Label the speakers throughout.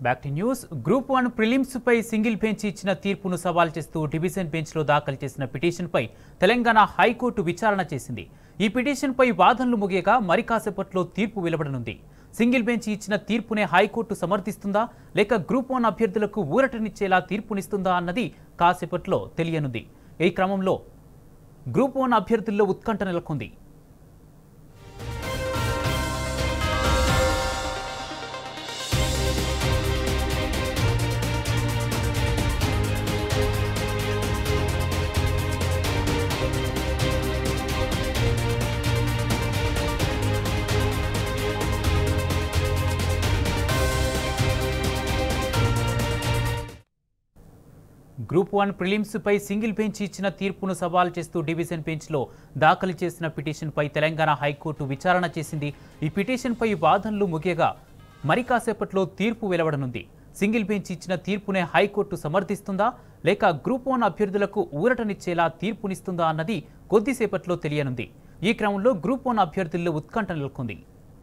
Speaker 1: back to news group one prelims పై single bench ఇచ్చిన తీర్పును సవాల్ చేస్తూ డివిజన్ బెంచ్లో దాఖలు చేసిన పిటిషన్పై తెలంగాణ హైకోర్టు విచారణ చేసింది ఈ పిటిషన్పై వాదనలు ముగియగా మరి కాసేపట్లో తీర్పు వెలువడనుంది సింగిల్ బెంచ్ ఇచ్చిన తీర్పునే హైకోర్టు సమర్థిస్తుందా లేక గ్రూప్ వన్ అభ్యర్థులకు ఊరటనిచ్చేలా తీర్పునిస్తుందా అన్నది కాసేపట్లో తెలియనుంది ఈ క్రమంలో గ్రూప్ వన్ అభ్యర్థుల్లో ఉత్కంఠ నెలకొంది గ్రూప్ వన్ ప్రిలిమ్స్ పై సింగిల్ బెంచ్ ఇచ్చిన తీర్పును సవాల్ చేస్తూ డివిజన్ బెంచ్లో దాఖలు చేసిన పిటిషన్పై తెలంగాణ హైకోర్టు విచారణ చేసింది ఈ పిటిషన్పై వాదనలు ముగియగా మరి కాసేపట్లో తీర్పు వెలువడనుంది సింగిల్ బెంచ్ ఇచ్చిన తీర్పునే హైకోర్టు సమర్థిస్తుందా లేక గ్రూప్ వన్ అభ్యర్థులకు ఊరటనిచ్చేలా తీర్పునిస్తుందా అన్నది కొద్దిసేపట్లో తెలియనుంది ఈ క్రమంలో గ్రూప్ వన్ అభ్యర్థుల్లో ఉత్కంఠ నెలకొంది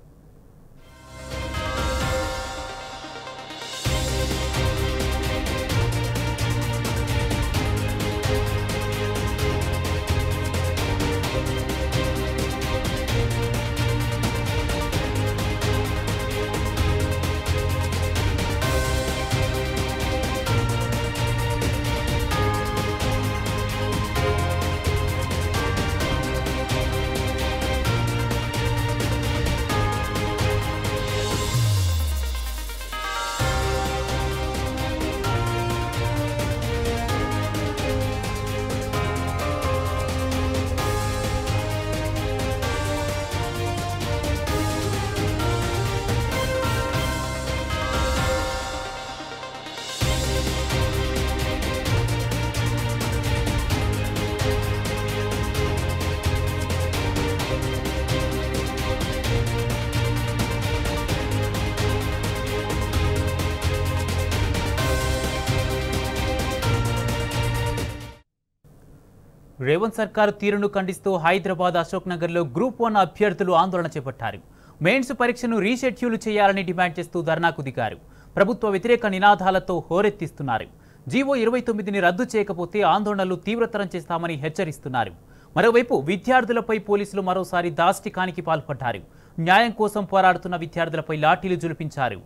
Speaker 1: రేవంత్ సర్కారు తీరును ఖండిస్తూ హైదరాబాద్ అశోక్ నగర్లో గ్రూప్ వన్ అభ్యర్థులు ఆందోళన చేపట్టారు మెయిన్స్ పరీక్షను రీషెడ్యూల్ చేయాలని డిమాండ్ చేస్తూ ధర్నాకు దిగారు ప్రభుత్వ వ్యతిరేక నినాదాలతో హోరెత్తిస్తున్నారు జీవో ఇరవై తొమ్మిదిని రద్దు చేయకపోతే ఆందోళనలు తీవ్రతరం చేస్తామని హెచ్చరిస్తున్నారు మరోవైపు విద్యార్థులపై పోలీసులు మరోసారి దాష్టికానికి పాల్పడ్డారు న్యాయం కోసం పోరాడుతున్న విద్యార్థులపై లాఠీలు జులిపించారు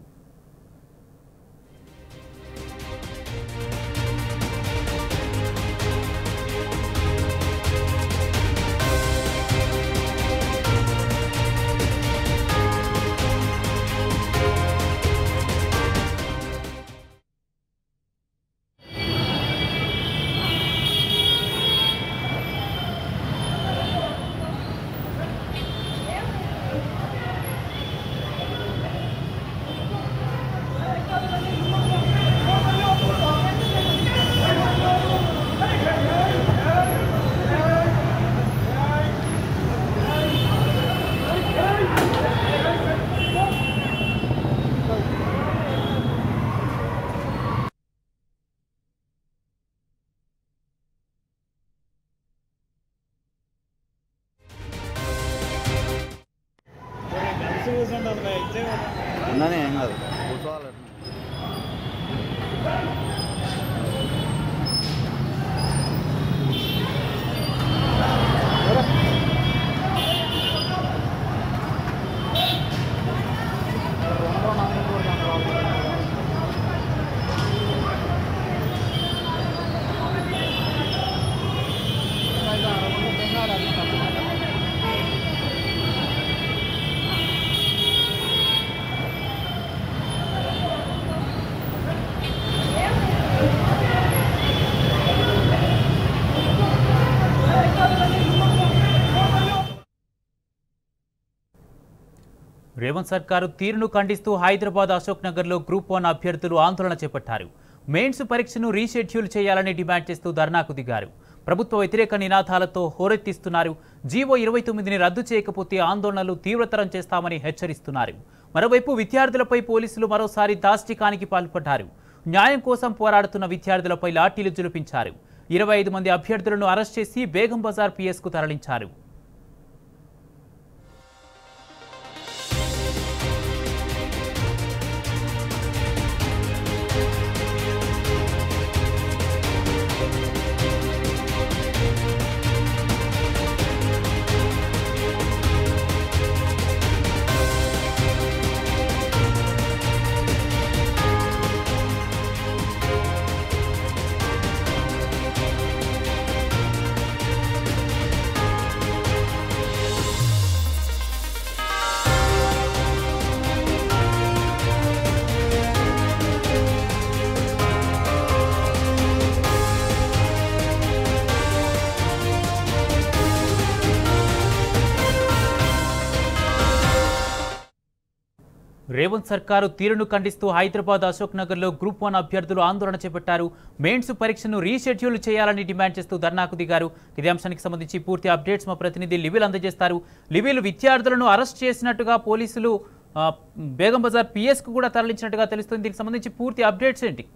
Speaker 2: ఉన్నది ఏం కాదు కూర్చోవాలి
Speaker 1: రేవంత్ సర్కారు తీరును ఖండిస్తూ హైదరాబాద్ అశోక్ నగర్లో గ్రూప్ వన్ అభ్యర్థులు ఆందోళన చేపట్టారు మెయిన్స్ పరీక్షను రీషెడ్యూల్ చేయాలని డిమాండ్ చేస్తూ ధర్నాకు దిగారు ప్రభుత్వ వ్యతిరేక నినాదాలతో హోరెత్తిస్తున్నారు జీవో ఇరవై తొమ్మిదిని రద్దు చేయకపోతే ఆందోళనలు తీవ్రతరం చేస్తామని హెచ్చరిస్తున్నారు మరోవైపు విద్యార్థులపై పోలీసులు మరోసారి దాష్టికానికి పాల్పడ్డారు న్యాయం కోసం పోరాడుతున్న విద్యార్థులపై లాఠీలు జులిపించారు ఇరవై ఐదు మంది అభ్యర్థులను అరెస్ట్ చేసి బేగం బజార్ పిఎస్కు తరలించారు రేవంత్ సర్కారు తీరును ఖండిస్తూ హైదరాబాద్ అశోక్ నగర్లో గ్రూప్ వన్ అభ్యర్థులు ఆందోళన చేపట్టారు మెయిన్స్ పరీక్షను రీషెడ్యూల్ చేయాలని డిమాండ్ చేస్తూ ధర్నాకు దిగారు ఇదే అంశానికి సంబంధించి పూర్తి అప్డేట్స్ మా ప్రతినిధి లివిల్ అందజేస్తారు లివిల్ విద్యార్థులను అరెస్ట్ చేసినట్టుగా పోలీసులు ఆ, బేగం బజార్ పిఎస్కు కూడా తరలించినట్టుగా తెలుస్తుంది దీనికి సంబంధించి పూర్తి అప్డేట్స్ ఏంటి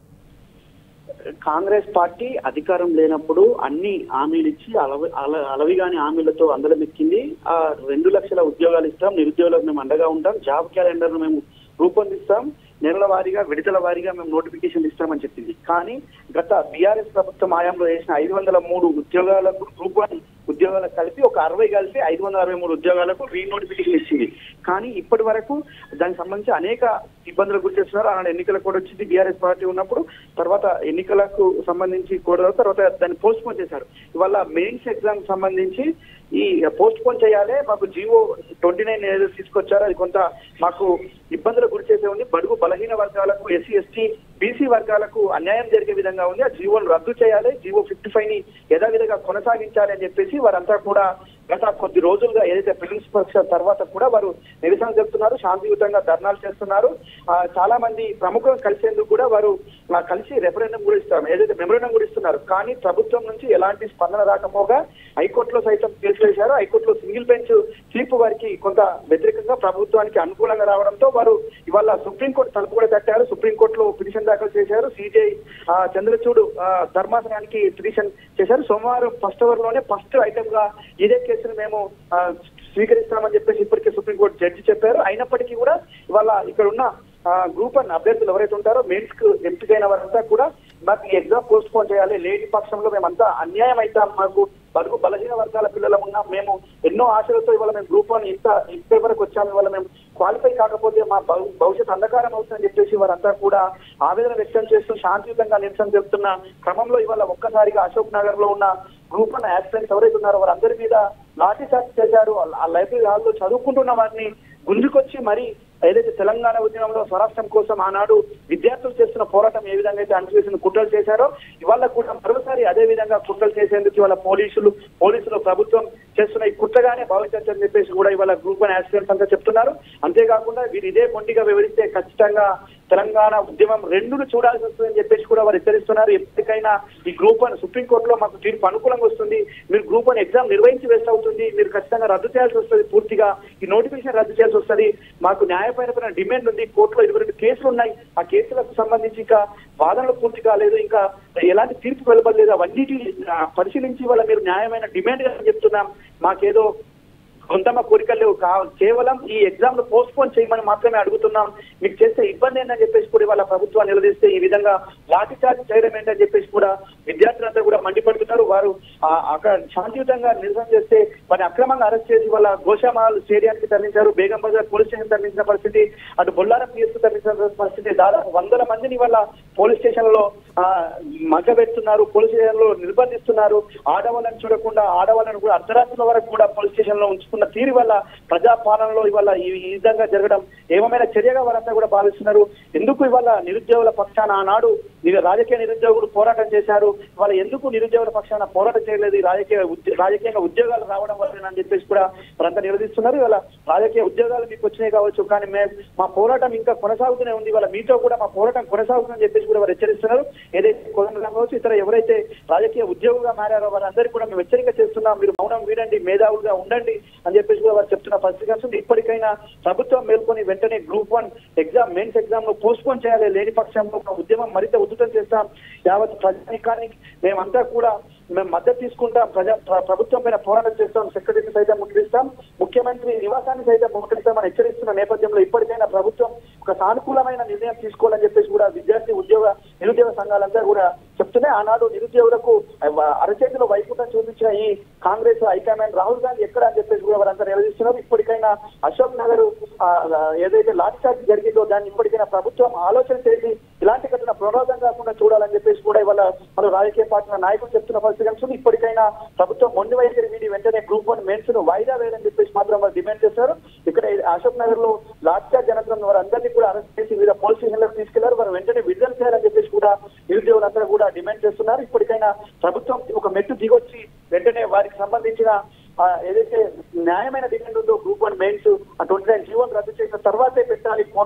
Speaker 3: కాంగ్రెస్ పార్టీ అధికారం లేనప్పుడు అన్ని హామీలు ఇచ్చి అలవి అల- అలవిగాని హామీలతో అందలమెక్కింది ఆ రెండు లక్షల ఉద్యోగాలు ఇస్తాం నిరుద్యోగులకు మేము అండగా ఉంటాం జాబ్ క్యాలెండర్ మేము రూపొందిస్తాం నెలల వారీగా విడతల వారీగా మేము నోటిఫికేషన్ ఇస్తామని చెప్పింది కానీ గత బీఆర్ఎస్ ప్రభుత్వం హయాంలో చేసిన ఐదు వందల మూడు ఉద్యోగాలకు గ్రూప్ వన్ ఉద్యోగాలకు కలిపి ఒక అరవై కలిపి ఐదు వందల అరవై మూడు ఉద్యోగాలకు రీనోటిఫికేషన్ ఇచ్చింది కానీ ఇప్పటి వరకు దానికి సంబంధించి అనేక ఇబ్బందులు గురి చేస్తున్నారు అలాంటి ఎన్నికల కూడా వచ్చింది బీఆర్ఎస్ పార్టీ ఉన్నప్పుడు తర్వాత ఎన్నికలకు సంబంధించి కూడా తర్వాత దాన్ని పోస్ట్ పోన్ చేశారు ఇవాళ మెయిన్స్ ఎగ్జామ్ సంబంధించి ఈ పోస్ట్ పోన్ చేయాలి మాకు జీవో ట్వంటీ నైన్ ఏదో తీసుకొచ్చారు అది కొంత మాకు ఇబ్బందులకు గురి చేసే ఉంది బడుగు బలహీన వర్గాలకు ఎస్సీ ఎస్టీ బీసీ వర్గాలకు అన్యాయం జరిగే విధంగా ఉంది ఆ జీవోను రద్దు చేయాలి జీవో ఫిఫ్టీ ఫైవ్ ని యథావిధిగా కొనసాగించాలి అని చెప్పేసి వారంతా కూడా గత కొద్ది రోజులుగా ఏదైతే ఫిలిమ్స్ పరీక్ష తర్వాత కూడా వారు నిరసన చెప్తున్నారు శాంతియుతంగా ధర్నాలు చేస్తున్నారు ఆ, చాలా మంది ప్రముఖులను కలిసేందుకు కూడా వారు ఆ, కలిసి రెఫరెండం కూడా ఇస్తారు ఏదైతే మెమోరండం కూడా ఇస్తున్నారు కానీ ప్రభుత్వం నుంచి ఎలాంటి స్పందన రాకపోగా హైకోర్టులో సైతం కేసు వేశారు హైకోర్టులో సింగిల్ బెంచ్ తీర్పు వారికి కొంత వ్యతిరేకంగా ప్రభుత్వానికి అనుకూలంగా రావడంతో వారు ఇవాళ సుప్రీంకోర్టు తలుపు కూడా తట్టారు సుప్రీంకోర్టులో పిటిషన్ దాఖలు చేశారు సిజే చంద్రచూడ్ ఆ, ధర్మాసనానికి పిటిషన్ చేశారు సోమవారం ఫస్ట్ అవర్ లోనే ఫస్ట్ ఐటమ్ గా ఇదే కేసును మేము ఆ, స్వీకరిస్తామని చెప్పేసి ఇప్పటికే సుప్రీంకోర్టు జడ్జి చెప్పారు అయినప్పటికీ కూడా ఇవాళ ఇక్కడ ఉన్న గ్రూప్ వన్ అభ్యర్థులు ఎవరైతే ఉంటారో మెయిన్స్ కు ఎంపికైన వారంతా కూడా మాకు ఈ ఎగ్జామ్ పోస్ట్ పోన్ చేయాలి లేని పక్షంలో మేమంతా అన్యాయం అవుతాం మాకు బడుగు బలహీన వర్గాల పిల్లలు ఉన్నాం మేము ఎన్నో ఆశలతో ఇవాళ మేము గ్రూప్ వన్ ఇంత ఇంత వరకు వచ్చాము ఇవాళ మేము క్వాలిఫై కాకపోతే మా భవి- భవిష్యత్ అంధకారం అవుతుందని చెప్పేసి వారంతా కూడా ఆవేదన వ్యక్తం చేస్తూ శాంతియుతంగా నిరసన చెబుతున్న క్రమంలో ఇవాళ ఒక్కసారిగా అశోక్ నగర్ లో ఉన్న గ్రూప్ వన్ యాక్సిడెంట్స్ ఎవరైతే ఉన్నారో వారందరి మీద లాఠీ చార్జ్ చేశారు ఆ లైబ్రరీ హాల్లో చదువుకుంటున్న వారిని గుంజుకొచ్చి మరి ఏదైతే తెలంగాణ ఉద్యమంలో స్వరాష్ట్రం కోసం ఆనాడు విద్యార్థులు చేస్తున్న పోరాటం ఏ విధంగా అయితే అణచివేసిన కుట్రలు చేశారో ఇవాళ కూడా మరోసారి అదే విధంగా కుట్రలు చేసేందుకు ఇవాళ పోలీసులు పోలీసులు ప్రభుత్వం చేస్తున్న ఈ కుట్రగానే భావించని చెప్పేసి కూడా ఇవాళ గ్రూప్ వన్ యాక్సిడెంట్స్ అంతా చెప్తున్నారు అంతేకాకుండా వీరు ఇదే మొండిగా వివరిస్తే ఖచ్చితంగా తెలంగాణ ఉద్యమం రెండును చూడాల్సి వస్తుందని చెప్పేసి కూడా వారు హెచ్చరిస్తున్నారు ఎప్పటికైనా ఈ గ్రూప్ వన్ సుప్రీంకోర్టులో మాకు తీర్పు అనుకూలంగా వస్తుంది మీరు గ్రూప్ వన్ ఎగ్జామ్ నిర్వహించి వేస్ట్ అవుతుంది మీరు ఖచ్చితంగా రద్దు చేయాల్సి వస్తుంది పూర్తిగా ఈ నోటిఫికేషన్ రద్దు చేయాల్సి వస్తుంది మాకు న్యాయపరమైన డిమాండ్ ఉంది కోర్టులో ఇరవై రెండు కేసులు ఉన్నాయి ఆ కేసులకు సంబంధించి ఇంకా వాదనలు పూర్తి కాలేదు ఇంకా ఎలాంటి తీర్పు వెలువడలేదు అవన్నిటి ఆ, పరిశీలించి వాళ్ళ మీరు న్యాయమైన డిమాండ్ గా చెప్తున్నాం మాకేదో సొంతమ కోరికలు లేవు కా కేవలం ఈ ఎగ్జామ్ ను పోస్ట్ పోన్ చేయమని మాత్రమే అడుగుతున్నాం మీకు చేస్తే ఇబ్బంది ఏంటని చెప్పేసి కూడా వాళ్ళ ప్రభుత్వాన్ని నిలదీస్తే ఈ విధంగా లాఠీ చార్జ్ చేయడం ఏంటని చెప్పేసి కూడా విద్యార్థులంతా కూడా మండిపడుతున్నారు వారు ఆ, అక్కడ శాంతియుతంగా నిరసన చేస్తే వారిని అక్రమంగా అరెస్ట్ చేసి వాళ్ళ గోషామహల్ స్టేడియానికి తరలించారు బేగం బజార్ పోలీస్ స్టేషన్ తరలించిన పరిస్థితి అటు బొల్లారం పిఎస్ తరలించిన పరిస్థితి దాదాపు వందల మందిని వాళ్ళ పోలీస్ స్టేషన్లో మగ్గబెడుతున్నారు పోలీస్ స్టేషన్ లో నిర్బంధిస్తున్నారు ఆడవాళ్ళని చూడకుండా ఆడవాళ్ళని కూడా అర్ధరాత్రుల వరకు కూడా పోలీస్ స్టేషన్ లో ఉంచుకున్న తీరు వల్ల ప్రజాపాలనలో ఇవాళ ఈ ఈ విధంగా జరగడం ఏమైనా చర్యగా వారంతా కూడా భావిస్తున్నారు ఎందుకు ఇవాళ నిరుద్యోగుల పక్షాన ఆనాడు నిరు- రాజకీయ నిరుద్యోగులు పోరాటం చేశారు ఇవాళ ఎందుకు నిరుద్యోగుల పక్షాన పోరాటం చేయలేదు ఈ రాజకీయ ఉద్య- రాజకీయంగా ఉద్యోగాలు రావడం వల్ల అని చెప్పేసి కూడా వారంతా నిలదీస్తున్నారు ఇవాళ రాజకీయ ఉద్యోగాలు మీకు వచ్చినాయి కావచ్చు కానీ మేము మా పోరాటం ఇంకా కొనసాగుతూనే ఉంది ఇవాళ మీతో కూడా మా పోరాటం కొనసాగుతుందని చెప్పేసి కూడా వారు హెచ్చరిస్తున్నారు ఏదైతే కోదండ కావచ్చు ఇతర ఎవరైతే రాజకీయ ఉద్యోగులుగా మారారో వారందరికీ కూడా మేము హెచ్చరిక చేస్తున్నాం మీరు మౌనం వీడండి మేధావులుగా ఉండండి అని చెప్పేసి కూడా వారు చెప్తున్న పరిస్థితి వస్తుంది ఇప్పటికైనా ప్రభుత్వం మేల్కొని వెంటనే group one exam mains exam ను పోస్ట్ పోన్ చేయాలి లేని పక్షంలో ఒక ఉద్యమం మరింత ఉధృతం చేస్తాం యావత్ ప్రజానికానికి మేమంతా కూడా మేము మద్దతు తీసుకుంటాం ప్రజా ప్ర- ప్రభుత్వం పైన పోరాటం చేస్తాం సెక్రటరీని సైతం ముట్టడిస్తాం ముఖ్యమంత్రి నివాసాన్ని సైతం ముట్టడిస్తామని హెచ్చరిస్తున్న నేపథ్యంలో ఇప్పటికైనా ప్రభుత్వం ఒక సానుకూలమైన నిర్ణయం తీసుకోవాలని చెప్పేసి కూడా విద్యార్థి ఉద్యోగ నిరుద్యోగ సంఘాలంతా కూడా చెప్తున్నాయి ఆనాడు నిరుద్యోగులకు అవ- అరచేతిలో వైకుంఠం చూపించిన ఈ కాంగ్రెస్ హైకమాండ్ రాహుల్ గాంధీ ఎక్కడ అని చెప్పేసి కూడా వారంతా నిలదీస్తున్నారు ఇప్పటికైనా అశోక్ నగర్ ఆ, ఏదైతే లాఠీ చార్జ్ జరిగిందో దాన్ని ఇప్పటికైనా ప్రభుత్వం ఆలోచన చేసి ఇలాంటి ఘటన పునరావృతం కాకుండా చూడాలని చెప్పేసి కూడా ఇవాళ మన రాజకీయ పార్టీల నాయకులు చెప్తున్న పరిస్థితి కనిపిస్తుంది ఇప్పటికైనా ప్రభుత్వం మొండి వైఖరి వీడి వెంటనే గ్రూప్ వన్ మెయిన్స్ ను వాయిదా వేయాలని చెప్పేసి మాత్రం వారు డిమాండ్ చేశారు ఇక్కడ అశోక్ నగర్ లో లాఠీ చార్జ్ అనంతరం వారందరినీ కూడా అరెస్ట్ చేసి వివిధ పోలీస్ స్టేషన్లకు తీసుకెళ్లారు వారు వెంటనే విడుదల చేయాలని చెప్పేసి కూడా నిరుద్యోగులందరూ కూడా డిమాండ్ చేస్తున్నారు ఇప్పటికైనా ప్రభుత్వం ఒక మెట్టు దిగొచ్చి వెంటనే వారికి సంబంధించిన ఆ, ఏదైతే న్యాయమైన డిమాండ్ ఉందో గ్రూప్ వన్ మెయిన్స్ ఆ ట్వంటీ నైన్ జీవన్ రద్దు చేసిన తర్వాతే పెట్టాలి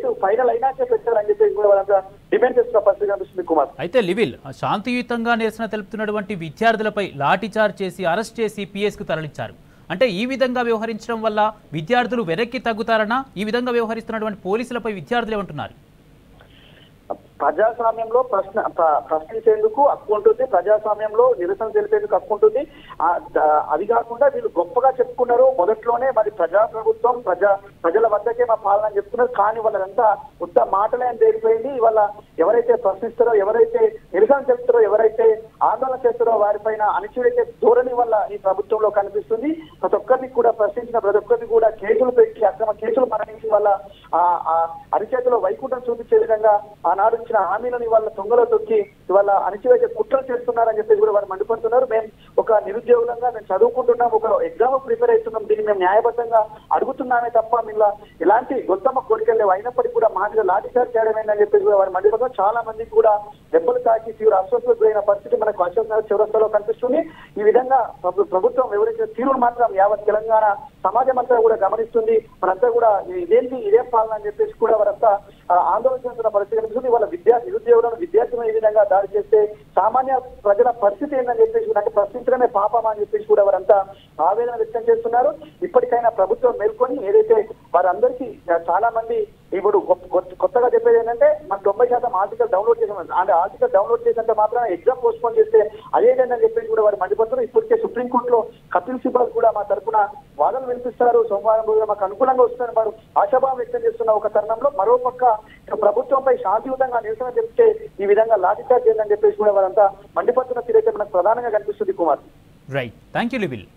Speaker 3: డేట్ ఫైనల్ అయినాకే పెట్టారని చెప్పేసి కూడా వాళ్ళంతా డిమాండ్ చేస్తున్న పరిస్థితి కనిపిస్తుంది కుమార్
Speaker 1: అయితే లివిల్ శాంతియుతంగా నిరసన తెలుపుతున్నటువంటి విద్యార్థులపై లాఠీచార్జ్ చేసి అరెస్ట్ చేసి పిఎస్కు తరలించారు అంటే ఈ విధంగా వ్యవహరించడం వల్ల విద్యార్థులు వెనక్కి తగ్గుతారనా ఈ విధంగా వ్యవహరిస్తున్నటువంటి పోలీసులపై విద్యార్థులు ఏమంటున్నారు
Speaker 3: ప్రజాస్వామ్యంలో ప్రశ్న ప్ర- ప్రశ్నించేందుకు హక్కు ఉంటుంది ప్రజాస్వామ్యంలో నిరసన తెలిపేందుకు హక్కు ఉంటుంది ఆ, ద- అది కాకుండా వీళ్ళు గొప్పగా చెప్పుకున్నారు మొదట్లోనే మరి ప్రజా ప్రభుత్వం ప్రజా ప్రజల వద్దకే మా పాలన అని చెప్తున్నారు కానీ వాళ్ళంతా ఉత్త మాటలే అని తేలిపోయింది వాళ్ళ ఎవరైతే ప్రశ్నిస్తారో ఎవరైతే నిరసన చెప్తారో ఎవరైతే ఆందోళన చేస్తారో వారిపైన అణిచివేసే ధోరణి వల్ల ఈ ప్రభుత్వంలో కనిపిస్తుంది ప్రతి ఒక్కరిని కూడా ప్రశ్నించిన ప్రతి ఒక్కరిని కూడా కేసులు పెట్టి అక్రమ కేసులు మరణించి వల్ల ఆ ఆ అరిచేతిలో వైకుంఠం చూపించే విధంగా ఆనాడు ఇచ్చిన హామీలను వాళ్ళ తొంగలో తొక్కి ఇవాళ అణిచివేసే కుట్రలు చేస్తున్నారని చెప్పేసి కూడా వారు మండిపడుతున్నారు మేము ఒక నిరుద్యోగులంగా మేము చదువుకుంటున్నాం ఒక ఎగ్జామ్ ప్రిపేర్ అవుతున్నాం దీన్ని మేము న్యాయబద్ధంగా అడుగుతున్నామే తప్ప మిల్ల ఎలాంటి గొంతమ్మ కోరికలు లేవు అయినప్పటికీ కూడా మా మీద లాఠీచార్జ్ చేయడమేనని చెప్పేసి కూడా వారు మండిపడుతున్నారు చాలా మందికి కూడా దెబ్బలు తాకి తీవ్ర అస్వస్థకు గురైన పరిస్థితి మనకు అశోక్ నగర్ చౌరస్తాలో కనిపిస్తుంది ఈ విధంగా ప్రభు- ప్రభుత్వం వివరించిన తీరును మాత్రం యావత్ తెలంగాణ సమాజం అంతా కూడా గమనిస్తుంది మనంతా కూడా ఇదేంటి ఇదేం పాలన అని చెప్పేసి కూడా వారంతా ఆ, ఆందోళన చెందుతున్న పరిస్థితి కనిపిస్తుంది వాళ్ళ విద్యా నిరుద్యోగులను విద్యార్థులను ఈ విధంగా దాడి చేస్తే సామాన్య ప్రజల పరిస్థితి ఏంటని చెప్పేసి కూడా అంటే ప్రశ్నించడమే పాపం అని చెప్పేసి కూడా వారంతా ఆవేదన వ్యక్తం చేస్తున్నారు ఇప్పటికైనా ప్రభుత్వం మేల్కొని ఏదైతే వారందరికీ చాలా మంది ఇప్పుడు కొత్త- కొత్త- కొత్తగా చెప్పేది ఏంటంటే మన తొంభై శాతం ఆర్టికల్ డౌన్లోడ్ చేసాం అంటే ఆర్టికల్ డౌన్లోడ్ చేసినంత మాత్రం ఎగ్జామ్ పోస్ట్ పోన్ చేస్తే అదేంటని చెప్పేసి కూడా వారు మండిపోతున్నారు ఇప్పటికే సుప్రీంకోర్టులో కపిల్ సిబాల్ కూడా మా తరఫున వాదనలు వినిపిస్తారు సోమవారం రోజున మాకు అనుకూలంగా వస్తుందని వారు ఆశాభావం వ్యక్తం చేస్తున్న ఒక తరుణంలో మరో పక్క ఇక ప్రభుత్వంపై శాంతియుతంగా నిరసన తెలిపితే ఈ విధంగా లాఠీచార్జ్ చేయాలని చెప్పేసి కూడా వారంతా మండిపడుతున్న తీరైతే మనకు ప్రధానంగా కనిపిస్తుంది కుమార్
Speaker 1: రైట్ థ్యాంక్ యూ లివిల్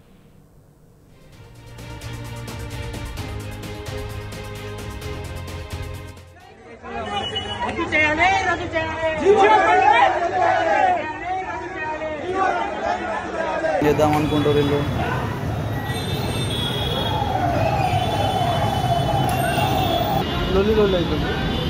Speaker 2: చేద్దాం అనుకుంటారు వీళ్ళు
Speaker 4: లొల్లి లొల్లి అవుతుంది